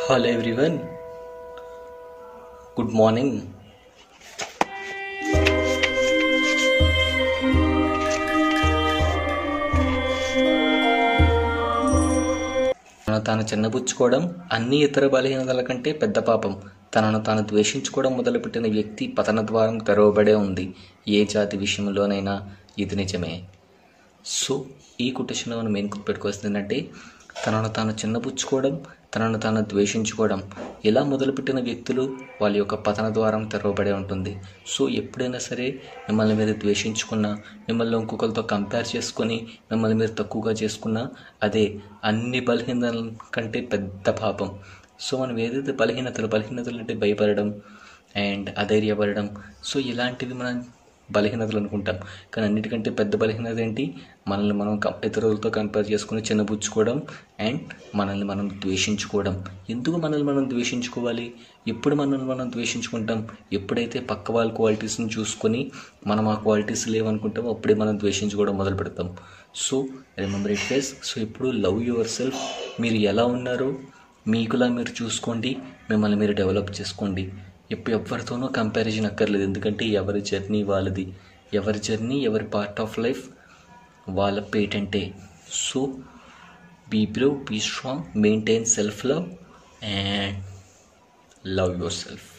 Hello everyone. Good morning. తనను తాను చిన్నబుచ్చుకోవడం అన్ని ఇతర బలహీనతల కంటే పెద్ద పాపం తనను తాను ద్వేషించుకోవడం మొదలుపెట్టిన వ్యక్తి పతన ద్వారం తెరవబడే ఉంది ఏ జాతి విషయంలోనైనా ఇది నిజమే సో ఈ కొటేషన్లో మనం ఏం గుర్తుపెట్టుకోవాల్సింది ఏంటంటే తనను తాను చిన్నబుచ్చుకోవడం తనను తాను ద్వేషించుకోవడం ఇలా మొదలుపెట్టిన వ్యక్తులు వాళ్ళ యొక్క పతన ద్వారం తెరవబడే ఉంటుంది సో ఎప్పుడైనా సరే మిమ్మల్ని మీరు ద్వేషించుకున్నా మిమ్మల్ని ఇంకొకరితో కంపేర్ చేసుకొని మిమ్మల్ని మీరు తక్కువగా చేసుకున్నా అదే అన్ని బలహీనతల కంటే పెద్ద పాపం సో మనం ఏదైతే బలహీనతలు బలహీనతలు అంటే భయపడడం అండ్ అధైర్యపడడం సో ఇలాంటివి మనం బలహీనతలు అనుకుంటాం కానీ అన్నిటికంటే పెద్ద బలహీనత ఏంటి మనల్ని మనం కం- ఇతరులతో కంపేర్ చేసుకుని చిన్నబుచ్చుకోవడం అండ్ మనల్ని మనం ద్వేషించుకోవడం ఎందుకు మనల్ని మనం ద్వేషించుకోవాలి ఎప్పుడు మనల్ని మనం ద్వేషించుకుంటాం ఎప్పుడైతే పక్క వాళ్ళ క్వాలిటీస్ని చూసుకొని మనం ఆ క్వాలిటీస్ లేవనుకుంటామో అప్పుడే మనం ద్వేషించుకోవడం మొదలు పెడతాం so remember it face so ఇప్పుడు లవ్ యువర్ సెల్ఫ్ మీరు ఎలా ఉన్నారో మీకులా మీరు చూసుకోండి మిమ్మల్ని మీరు డెవలప్ చేసుకోండి ఎప్పుడు ఎవరితోనూ కంపారిజన్ అక్కర్లేదు ఎందుకంటే ఎవరి జర్నీ వాళ్ళది ఎవరి జర్నీ ఎవరి పార్ట్ ఆఫ్ లైఫ్ వాళ్ళ పేటెంటే so be bro be strong maintain self love and love your self